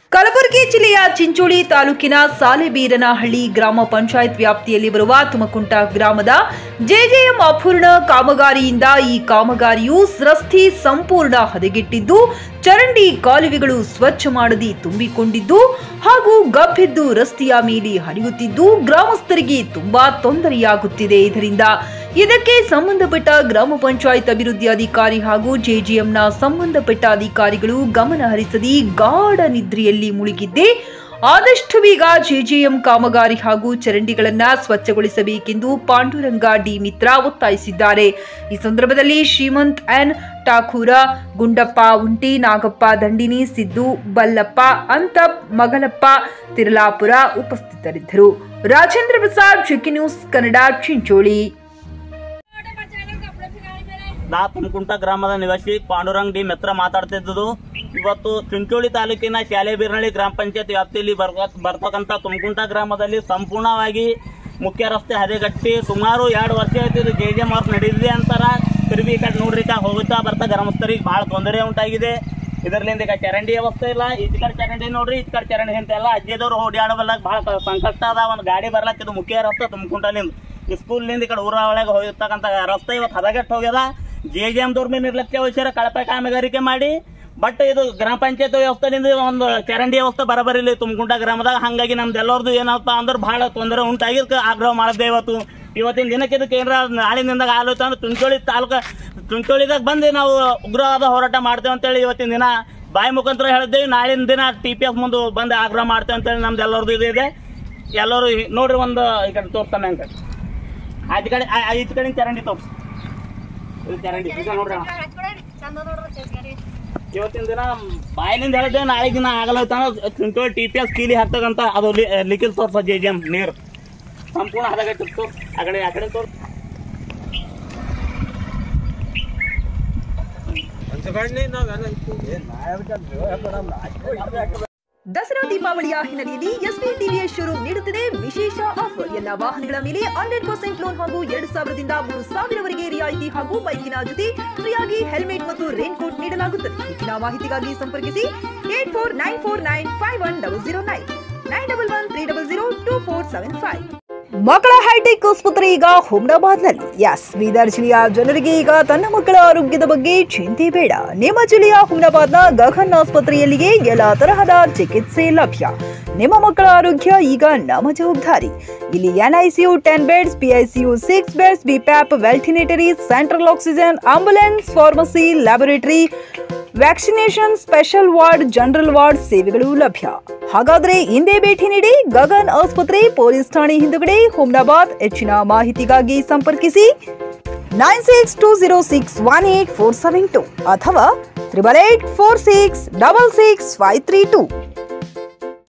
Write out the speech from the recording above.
ಕಲಬುರಗಿ ಜಿಲ್ಲೆಯ ಚಿಂಚೋಳಿ ತಾಲೂಕಿನ ಸಾಲೆಬೀರನಹಳ್ಳಿ ಗ್ರಾಮ ಪಂಚಾಯತ್ ವ್ಯಾಪ್ತಿಯಲ್ಲಿ ಬರುವ ತುಮಕುಂಟ ಗ್ರಾಮದ ಜೆಜೆಎಂ ಅಪೂರ್ಣ ಕಾಮಗಾರಿಯಿಂದ ಈ ಕಾಮಗಾರಿಯು ರಸ್ತೆ ಸಂಪೂರ್ಣ ಹದಗೆಟ್ಟಿದ್ದು ಚರಂಡಿ ಕಾಲುವೆಗಳು ಸ್ವಚ್ಛ ಮಾಡದೆ ತುಂಬಿಕೊಂಡಿದ್ದು ಹಾಗೂ ಗಬ್ಬೆದ್ದು ರಸ್ತೆಯ ಮೇಲೆ ಹರಿಯುತ್ತಿದ್ದು ಗ್ರಾಮಸ್ಥರಿಗೆ ತುಂಬಾ ತೊಂದರೆಯಾಗುತ್ತಿದೆ ಇದರಿಂದ ಇದಕ್ಕೆ ಸಂಬಂಧಪಟ್ಟ ಗ್ರಾಮ ಪಂಚಾಯತ್ ಅಭಿವೃದ್ಧಿ ಅಧಿಕಾರಿ ಹಾಗೂ ಜೆಜಿಎಂನ ಸಂಬಂಧಪಟ್ಟ ಅಧಿಕಾರಿಗಳು ಗಮನ ಹರಿಸದೆ ಗಾಢ ನಿದ್ರೆಯಲ್ಲಿ ಮುಳುಗಿದ್ದೆ ಆದಷ್ಟು ಬೇಗ ಜೆಜೆಎಂ ಕಾಮಗಾರಿ ಹಾಗೂ ಚರಂಡಿಗಳನ್ನ ಸ್ವಚ್ಛಗೊಳಿಸಬೇಕೆಂದು ಪಾಂಡುರಂಗ ಡಿ ಮಿತ್ರ ಒತ್ತಾಯಿಸಿದ್ದಾರೆ ಈ ಸಂದರ್ಭದಲ್ಲಿ ಶ್ರೀಮಂತ್ ಎನ್ ಠಾಕೂರ ಗುಂಡಪ್ಪ ಉಂಟಿ ನಾಗಪ್ಪ ದಂಡಿನಿ ಸಿದ್ದು ಬಲ್ಲಪ್ಪ ಅಂತಪ್ ಮಗಲಪ್ಪ ತಿರಲಾಪುರ ಉಪಸ್ಥಿತರಿದ್ದರು ರಾಜೇಂದ್ರ ಪ್ರಸಾದ್ ಜಿಕೆ ನ್ಯೂಸ್ ಕನ್ನಡ ಚಿಂಚೋಳಿ ನಾ ತುಮಕುಂಟ ಗ್ರಾಮದ ನಿವಾಸಿ ಪಾಂಡುರಂಗ್ ಡಿ ಮಿತ್ರ ಮಾತಾಡ್ತಿದ್ದು ಇವತ್ತು ಚಿಂಚೋಳಿ ತಾಲೂಕಿನ ಶಾಲೆಬೀರ್ನಳ್ಳಿ ಗ್ರಾಮ ಪಂಚಾಯತ್ ವ್ಯಾಪ್ತಿಯಲ್ಲಿ ಬರ್ಕ- ಬರ್ತಕ್ಕಂಥ ತುಮಕುಂಟ ಗ್ರಾಮದಲ್ಲಿ ಸಂಪೂರ್ಣವಾಗಿ ಮುಖ್ಯ ರಸ್ತೆ ಹದೆಗಟ್ಟಿ ಸುಮಾರು ಎರಡು ವರ್ಷ ಆಯ್ತು ಜೆ ಜೆ ಮಾರ್ಕ್ ನಡೆದಿದೆ ಅಂತಾರ ತಿರುಗಿ ಈ ಕಡೆ ನೋಡ್ರಿ ಈ ಕಡೆ ಹೋಗುತ್ತಾ ಬರ್ತಾ ಗ್ರಾಮಸ್ಥರಿಗೆ ಬಹಳ ತೊಂದರೆ ಉಂಟಾಗಿದೆ ಇದರ್ಲಿಂದ ಈಗ ಚರಂಡಿ ವ್ಯವಸ್ಥೆ ಇಲ್ಲ ಈಚ ಕಡೆ ಚರಂಡಿ ನೋಡ್ರಿ ಈಚ ಕಡೆ ಚರಂಡಿ ಅಂತ ಎಲ್ಲ ಅಜ್ಜಿದವ್ರು ಓಡಾಡಬಲ್ಲಕ್ ಬಹಳ ಸಂಕಷ್ಟ ಅದ ಒಂದು ಗಾಡಿ ಬರ್ಲಕ್ ಇದು ಮುಖ್ಯ ರಸ್ತೆ ತುಮಕುಂಟಲಿಂದ ಈ ಸ್ಕೂಲ್ನಿಂದ ಈ ಕಡೆ ಊರ ಒಳಗೆ ಹೋಗಿರ್ತಕ್ಕಂಥ ರಸ್ತೆ ಇವತ್ತು ಹದಗೆಟ್ಟು ಹೋಗ್ಯದ ಜೆ ಜೆ ಎಮ್ದವ್ರ ಮೇಲೆ ನಿರ್ಲಕ್ಷ್ಯ ವಹಿಸ್ಯಾರ ಕಳಪೆ ಕಾಮಗಾರಿಕೆ ಮಾಡಿ ಬಟ್ ಇದು ಗ್ರಾಮ ಪಂಚಾಯತ್ ವ್ಯವಸ್ಥೆಯಿಂದ ಒಂದು ಚರಂಡಿ ವ್ಯವಸ್ಥೆ ಬರಬರಿಲ್ಲ ತುಮಕುಂಟ ಗ್ರಾಮದಾಗ ಹಂಗಾಗಿ ನಮ್ದೆಲ್ಲರದು ಏನಪ್ಪ ಅಂದ್ರೆ ಬಹಳ ತೊಂದರೆ ಉಂಟಾಗಿದ್ದಕ್ಕೆ ಆಗ್ರಹ ಮಾಡಿದೆ ಇವತ್ತು ಇವತ್ತಿನ ದಿನಕ್ಕೆ ಇದಕ್ಕೆ ಏನಾರ ನಾಳಿನಿಂದ ಆಲೋಚನೆ ಅಂದ್ರೆ ತುಂಚೋಳಿ ತಾಲೂಕ ತುಂಚೋಳಿದಾಗ ಬಂದು ನಾವು ಉಗ್ರವಾದ ಹೋರಾಟ ಮಾಡ್ತೇವೆ ಅಂತೇಳಿ ಇವತ್ತಿನ ದಿನ ಬಾಯಿ ಮುಖಾಂತರ ಹೇಳಿದ್ದೇವೆ ನಾಳಿನ ದಿನ ಟಿ ಪಿ ಎಫ್ ಮುಂದೆ ಬಂದು ಆಗ್ರಹ ಮಾಡ್ತೇವೆ ಅಂತೇಳಿ ನಮ್ದು ಎಲ್ಲರದು ಇದು ಇದೆ ಎಲ್ಲರೂ ನೋಡ್ರಿ ಒಂದು ಈ ಕಡೆ ತೋರ್ತಾನೆ ಅಂತ ಆಚೆ ಕಡೆ ಆ- ಆ ಈಚೆ ಕಡೆ ಚರಂಡಿ ತೋರ್ಸಿ ಇದು ಚರಂಡಿ ಈಗ ನೋಡ್ರಿ ಅಣ್ಣ. ಇವತ್ತಿನ ದಿನ ಬಾಯಿನಿಂದ ಹೇಳಿದ್ದೇವೆ ನಾಳೆ ದಿನ ಆಗಲ್ಲ ಚಿಂಚೋಳಿ ಟಿ ಪಿ ಎಸ್ ಕೀಲಿ ಹಾಕ್ತಕ್ಕಂತ ಅದು ಲಿ- ಲಿಖಿತ ತೋರ್ಸ ಜೆ ಜಿ ಎಂ ನೀರು ಸಂಪೂರ್ಣ ಹದಗಟ್ಟಿ ತೋರ್ಸ್ ಆ ಕಡೆ ಆ ಕಡೆ ತೋರ್ಸ್ ದಸರಾ ದೀಪಾವಳಿಯ ಹಿನ್ನೆಲೆಯಲ್ಲಿ ಎಸ್ಪಿ ಟಿವಿಎಸ್ ಶೋರೂಮ್ ನೀಡುತ್ತಿದೆ ವಿಶೇಷ ಆಫರ್ ಎಲ್ಲ ವಾಹನಗಳ ಮೇಲೆ ಹಂಡ್ರೆಡ್ ಪರ್ಸೆಂಟ್ ಲೋನ್ ಹಾಗೂ ಎರಡು ಸಾವಿರದಿಂದ ಮೂರು ಸಾವಿರವರೆಗೆ ರಿಯಾಯಿತಿ ಹಾಗೂ ಬೈಕಿನ ಜೊತೆ ಫ್ರೀಯಾಗಿ ಹೆಲ್ಮೆಟ್ ಮತ್ತು ರೈನ್ ಕೋಟ್ ನೀಡಲಾಗುತ್ತದೆ ಹೆಚ್ಚಿನ ಮಾಹಿತಿಗಾಗಿ ಸಂಪರ್ಕಿಸಿ eight four nine four nine five one double zero nine nine double one three double zero two four seven five ಮಕ್ಕಳ ಹೈಟೆಕ್ ಆಸ್ಪತ್ರೆ ಈಗ ಹುಮ್ನಾಬಾದ್ನಲ್ಲಿ ಎಸ್ ಬೀದರ್ ಜಿಲ್ಲೆಯ ಜನರಿಗೆ ಈಗ ತನ್ನ ಮಕ್ಕಳ ಆರೋಗ್ಯದ ಬಗ್ಗೆ ಚಿಂತೆ ಬೇಡ ನಿಮ್ಮ ಜಿಲ್ಲೆಯ ಹುಮ್ನಾಬಾದ್ನ ಗಗನ್ ಆಸ್ಪತ್ರೆಯಲ್ಲಿಯೇ ಎಲ್ಲ ತರಹದ ಚಿಕಿತ್ಸೆ ಲಭ್ಯ ನಿಮ್ಮ ಮಕ್ಕಳ ಆರೋಗ್ಯ ಈಗ ನಮ್ಮ ಜವಾಬ್ದಾರಿ ಇಲ್ಲಿ NICU ten beds PICU six beds BiPAP ventilator central oxygen ambulance pharmacy laboratory vaccination special ward general ward ಸೇವೆಗಳು ಲಭ್ಯ ಹಾಗಾದ್ರೆ ಹಿಂದೆ ಭೇಟಿ ನೀಡಿ ಗಗನ್ ಆಸ್ಪತ್ರೆ ಪೊಲೀಸ್ ಠಾಣೆ ಹಿಂದುಗಡೆ ಹುಮ್ನಾಬಾದ್ ಹೆಚ್ಚಿನ ಮಾಹಿತಿಗಾಗಿ ಸಂಪರ್ಕಿಸಿ nine six two zero six one eight four seven two ಅಥವಾ triple eight four six double six five three two